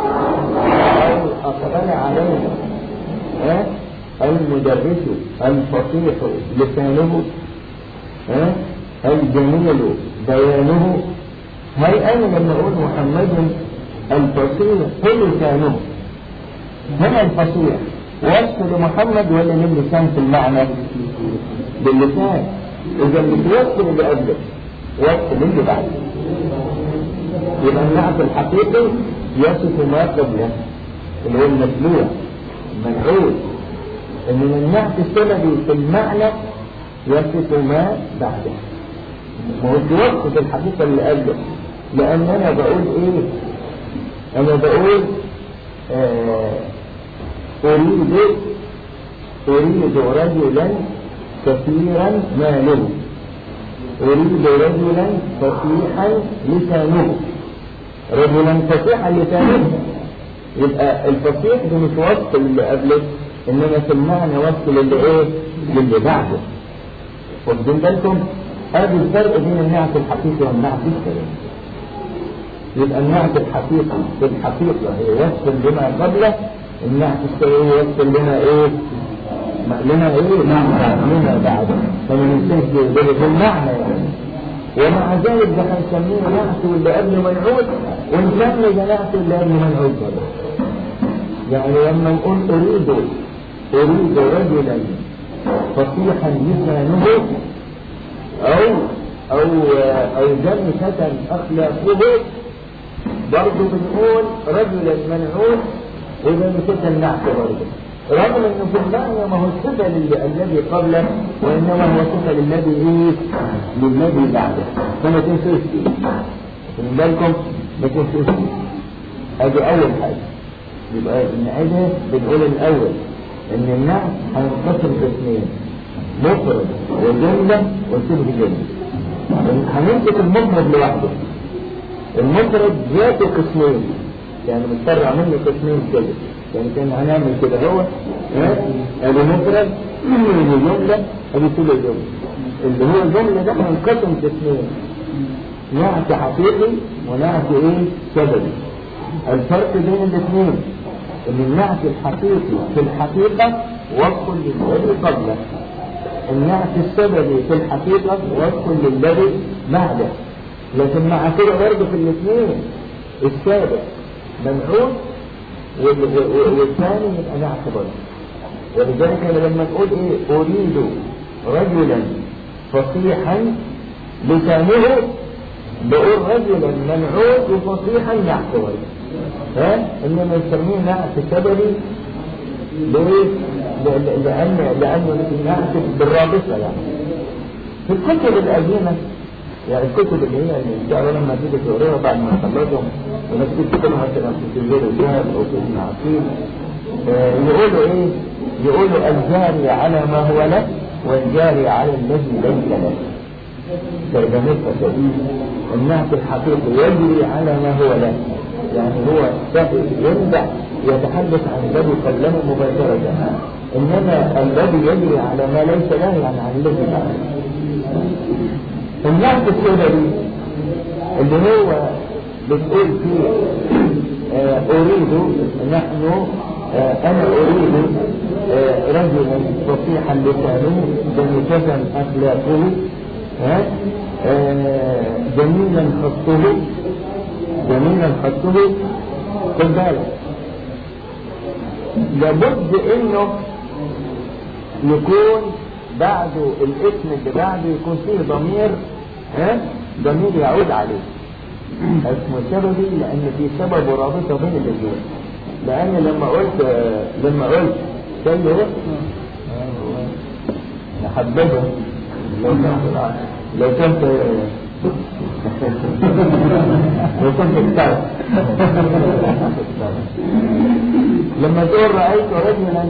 [SPEAKER 4] أو أقبل علينا ها المدرس الفصيح لسانه ها الجميل بيانه هل أنا لما أقول محمد الفصيح هو لسانه هنا الفصيح وصف لمحمد ولا للسان في المعنى باللسان إذا اللي بيوصل اللي قبله وصف للي بعده يبقى النعت الحقيقي يصف ما قبله اللي هو المتلوع المنعوت ان النعت السببي في المعنى يصف ما بعده ما هو بيوصف الحقيقة اللي قبله لأن أنا بقول إيه أنا بقول آه أريد أريد رجلا كثيرا ماله أريد رجلا فصيحا لسانه رجلا فصيحا لسانه يبقى الفصيح ده مش وصف اللي قبله انما في المعنى وصف للي ايه للي بعده واخدين بالكم هذا الفرق بين النعت الحقيقي والنعت السلام يبقى النعت الحقيقي في الحقيقة هي وصف لما قبله النعت السلام وصف لنا ايه لنا ايه لنا بعده فما ننساش ده في المعنى يعني ومع ذلك ده هنسميه نعت واللي قبله منعوت ونسمي ده نعت واللي قبله منعوت برضه يعني لما نقول اريد اريد رجلا فصيحا لسانه او او او جمسة اخلاقه برضه بنقول رجلا منعوت وجمسة النعت برضه رغم انه في المعنى ما هو الصفة الذي قبله وانما هو صفة للذي ايه للذي بعده فما تنسوش فيه من بالكم ما تنسوش فيه ادي اول حاجة يبقى نعيدها بنقول الاول ان النعت هينقسم قسمين مفرد وجملة وشبه جملة هنمسك المفرد لوحده المفرد ذاته قسمين يعني متفرع منه قسمين كده يعني كان هنعمل كده هو ادي مفرد ادي جملة ادي كل جملة اللي هو الجملة ده هينقسم قسمين نعت حقيقي ونعت ايه سببي الفرق بين الاثنين ان النعت الحقيقي في الحقيقة وفق للذي قبله النعت السببي في الحقيقة وفق للذي بعده لكن مع كده برضه في الاثنين السابق منعوت والثاني يبقى نعت برضه ولذلك أنا لما تقول ايه اريد رجلا فصيحا لسانه بقول رجلا منعوت وفصيحا نعت برضه ها انما نسميه نعت سببي ليه؟ لأن لأنه نعت بالرابطة يعني في الكتب القديمة يعني الكتب اللي هي اللي ان شاء الله لما تيجي تقراها بعد ما تخلصهم وناس تكتبوا مثلا في تنزيل الجهل او في ابن عقيل آه يقولوا ايه؟ يقولوا الجاري على ما هو له والجاري على الذي ليس له. ترجمتها كده النعت الحقيقي يجري على ما هو له يعني هو ينبع يتحدث عن الذي قبله مباشرة إنما الذي يجري على ما ليس له يعني عن الذي بعده النعت السببي اللي هو بتقول فيه آه أريد نحن آه أنا أريد آه رجلا فصيحا لسانه جميلة أخلاقه جميلا خطه جميلا خطه خد بالك لابد انه يكون بعده الاسم اللي بعده يكون فيه ضمير ها ضمير يعود عليه اسمه سببي لان في سبب ورابطه بين الاثنين لان لما قلت لما قلت سيد حببه لو كان لو كنت لو كنت اخترت لما تقول رأيت رجلا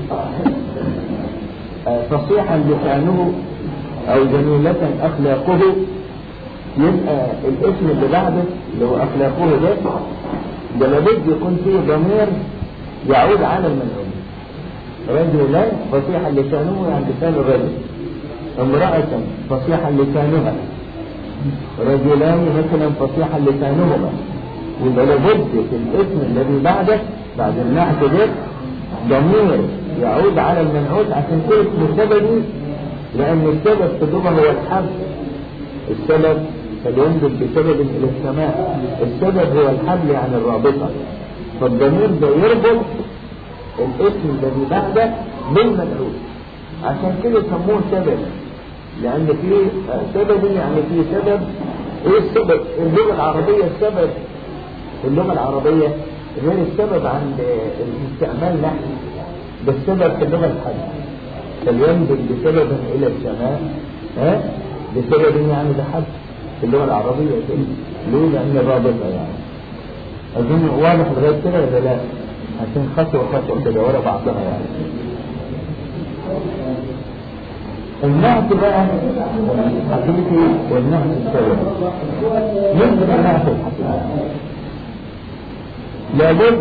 [SPEAKER 4] فصيحا لسانه او جميلة اخلاقه يبقى الاسم اللي بعده اللي هو اخلاقه ده ده لابد يكون فيه ضمير يعود على المنعوت رجلا فصيح لسانه عن لسان الرجل امرأة فصيح لسانها رجلان مثلا فصيح لسانهما يبقى لابد في الاسم الذي بعده بعد النعت ده ضمير يعود على المنعوت عشان كده اسمه سببي لأن السبب في اللغة هو الحبل السبب فلينزل بسبب إلى السماء السبب هو الحبل يعني الرابطة فالضمير ده يربط الاسم الذي بعده بالمنعوت عشان كده سموه سبب لأن في سبب يعني في سبب ايه السبب اللغة العربية السبب اللغة العربية غير السبب عند الاستعمال نحن ده السبب في اللغة الحديثة فلينزل بسبب إلى السماء ها بسبب يعني بحد في اللغة العربية كده ليه؟ لأن الرابطة يعني أظن واضح لغاية كده ولا لا؟ عشان خطوة خطوة كده ورا بعضها يعني النعت بقى الحقيقي والنعت السبب يمكن النعت الحقيقي لابد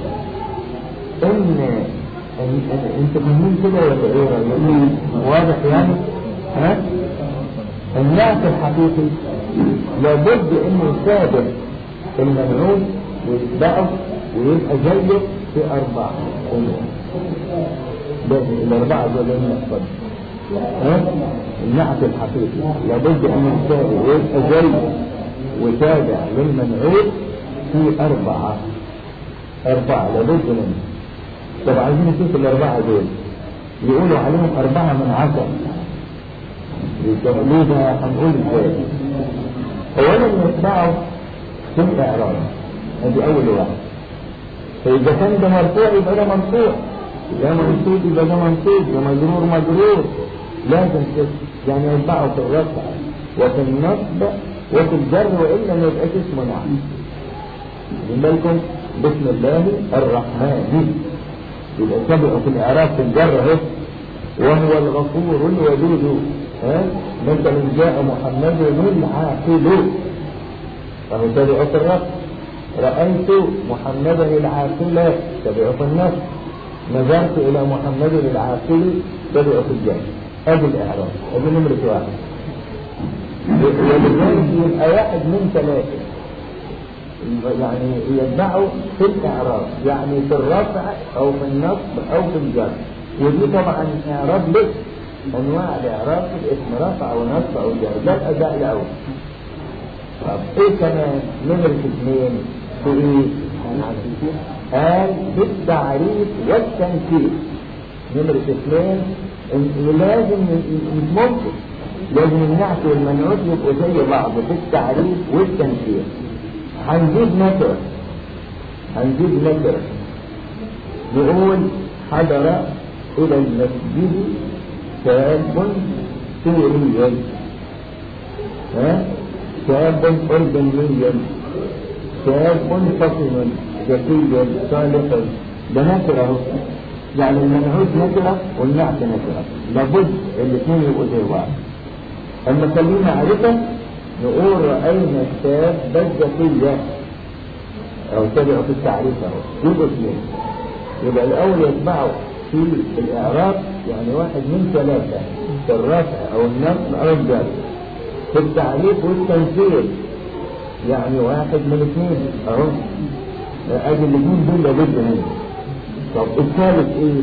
[SPEAKER 4] ان انت فاهمين كده ولا ايه يعني واضح يعني ها النعت الحقيقي لابد انه يسابق المنعوت ويتبعه ويبقى زيه في اربع امور ده الاربعه دول من ها النعت الحقيقي لابد ان يسابق ويبقى زيه وتابع للمنعوت في اربعه اربعه لابد منه طب عايزين نشوف الاربعه دول يقولوا عليهم اربعه من عشر ليه ده هنقول ازاي اولا يتبعوا في الاعراب ادي اول واحد فاذا كان ده مرفوع يبقى ده مرفوع ده منصوب يبقى ده منصوب ده مجرور مجرور لازم كده يعني يتبعوا في الرفع وفي النصب وفي الجر والا ما يبقاش اسمه نعم خدين بالكم بسم الله الرحمن يبقى سبق في الاعراب في الجر اهو وهو الغفور الودود ها مثلا جاء محمد العاقل فهو تبع في الرفع رأيت محمدا العاقل تبع في النصب نظرت إلى محمد العاقل تبع في الجنة ادي الاعراب ادي نمرة واحد ولذلك يبقى واحد من ثلاثة يعني يتبعه في الاعراب يعني في الرفع او في النصب او في الجر ودي طبعا اعراب لك انواع الاعراب في الاسم رفع ونصب او جر ده الاداء الاول طب ايه كمان نمرة اثنين في ايه؟ قال بالتعريف والتنكير نمرة اثنين لازم مش ممكن لازم النعت والمنعوت يبقوا زي بعض في التعريف والتنكير هنجيب نكرة هنجيب نكرة نقول حضر إلى المسجد شاب سوري ها شاب أردني شاب فطن ذكي صالح ده نكرة اهو يعني المنعوت نكرة والنعت نكرة لابد الاثنين يبقوا زي بعض اما خلينا عارفة نقول رأينا الشاب الذكية او تبعوا في التعريف اهو يبقوا اثنين يبقى الاول يتبعوا في الاعراب يعني واحد من ثلاثة في الرفع او النصب او الجر في التعريف والتنفيذ يعني واحد من اثنين اهو ادي الاثنين دول لابد منه طب الثالث ايه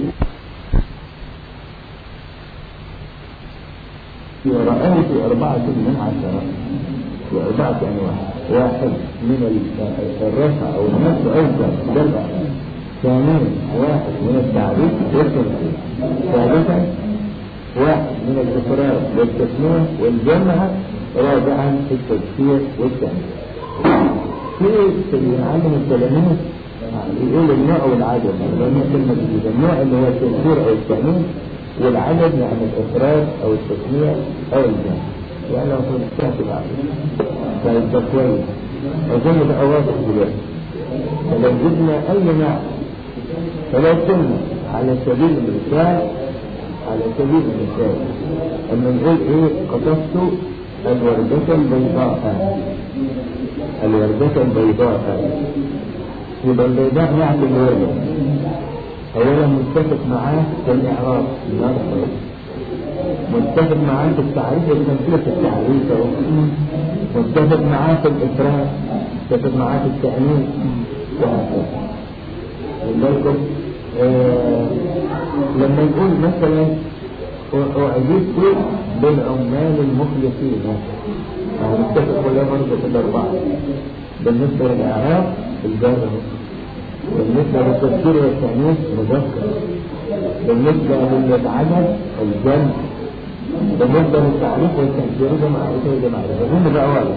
[SPEAKER 4] ورأيت أربعة من عشرة في أربعة أنواع واحد من الرفع أو النصب أو الجر ده ثانيا واحد من التعريف والتنفيذ ثالثا واحد من الإفراد والتسمية والجمع رابعا التذكير والتأمين في في عالم التلاميذ يقول النوع والعدد لأن كلمة جديدة النوع اللي هو التذكير أو التأمين والعدد يعني الإفراد أو التسمية أو الجمع يعني لو كنت تحت بعض طيب ده كويس أظن ده واضح دلوقتي فلو جبنا أي نوع فلو قلنا على سبيل المثال على سبيل المثال أما نقول إيه قطفت الوردة البيضاء الوردة البيضاء يبقى اللي ده نعت الواجب اولا متفق معاه في الاعراب النظر متفق معاه في التعريف والتمثيل في التعريف أهو. متفق معاه في الافراد متفق معاه في التأنيث وهكذا لذلك آه لما يقول مثلا أعجبت بالعمال المخلصين أو متفق ولا برضه في الأربعة بالنسبة للإعراب الجار بالنسبة للتفسير والتأنيث مذكر بالنسبة للعدد الجمع بالنسبة للتعريف والتفسير ده معرفة وده معرفة أظن بقى واضح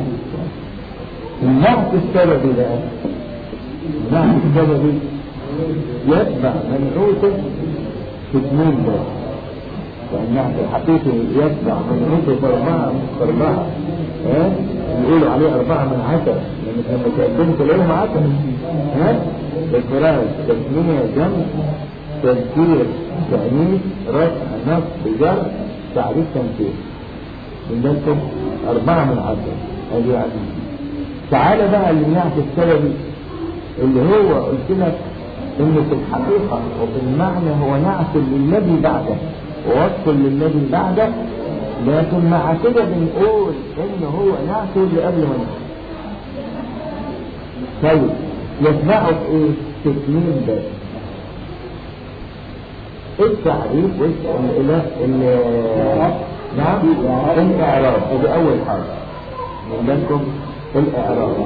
[SPEAKER 4] النعت السببي بقى النعت السببي يتبع منعوته في اثنين بس فالنعت الحقيقي يتبع منعوته في أربعة في أربعة ها يقولوا عليه أربعة من عشرة لأنك لما تقدمت لهم عشرة ها إفراد تسمية جمع تذكير تأنيث رفع نصب جر تعريف تمثيل عندكم أربعة من عشرة هذه يعني تعالى بقى للنعت السببي اللي هو قلت لك إن في الحقيقة وفي المعنى هو نعت للذي بعده ووصف للذي بعده لكن مع كده بنقول إن هو نعته اللي قبل ما نعت طيب يتبعه في ايه؟ تكميل بس التعريف والإله نعم الإعراب هذه أول حاجة من بالكم الإعراب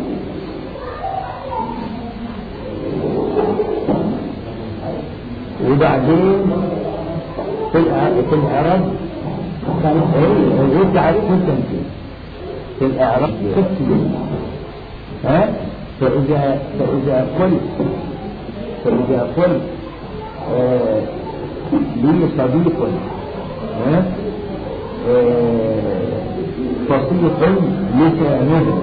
[SPEAKER 4] وبعدين في الإعراب في الإعراب والتعريف والتمثيل في الإعراب قسم ها فإذا فإذا قلت فإذا قلت آه لي صديق ها آه فصيح لسانه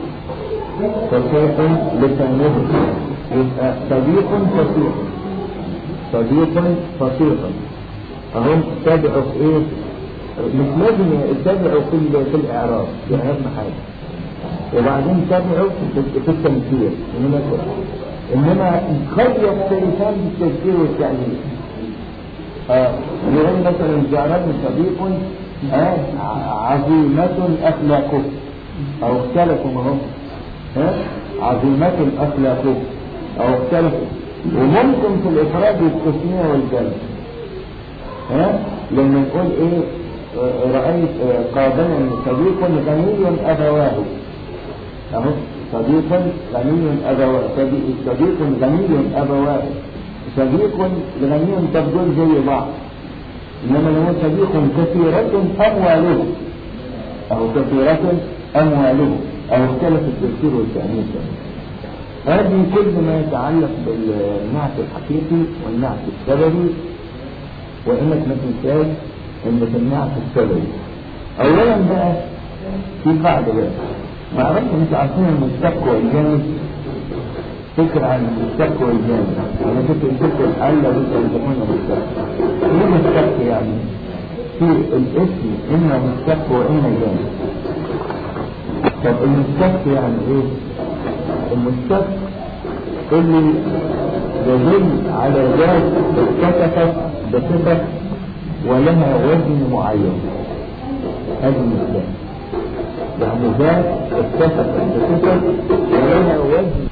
[SPEAKER 4] فصيح لسانه يبقى صديق فصيح صديق فصيح أهم تابعوا في إيه؟ مش لازم يتبعوا في في الإعراب دي أهم حاجة وبعدين تابعوا في التمثيل إنما إنما خير التلفان بالتذكير والتأليف آه يقول مثلا جارني صديق آه عظيمة أخلاقه أو اختلفوا معهم آه عظيمة أخلاقه أو اختلفوا وممكن في الإفراد والتسمية والجمع ها لما نقول ايه رأيت قابلني صديق غني أبواه اهو صديق غني أبواه صديق غني أبواه صديق غني تبدون زي بعض إنما لو صديق كثيرة أمواله أو كثيرة أمواله أو اختلف التفسير والتأنيث هذه كل ما يتعلق بالنعت الحقيقي والنعت السببي وانك ما تنساش ان تمنعك السبب اولا بقى في قاعدة بقى ما اعرفش انتوا عارفين المستق والجانب فكرة عن المستق والجانب انا كنت قلت الحل لو انت بتكون مستق ايه مستق يعني في الاسم اما مستق واما جانب طب المستق يعني ايه المستق اللي يدل على ذات اتصفت بصفة ولها وزن معين هذا المثال يعني ذات اتصفت بصفة ولها وزن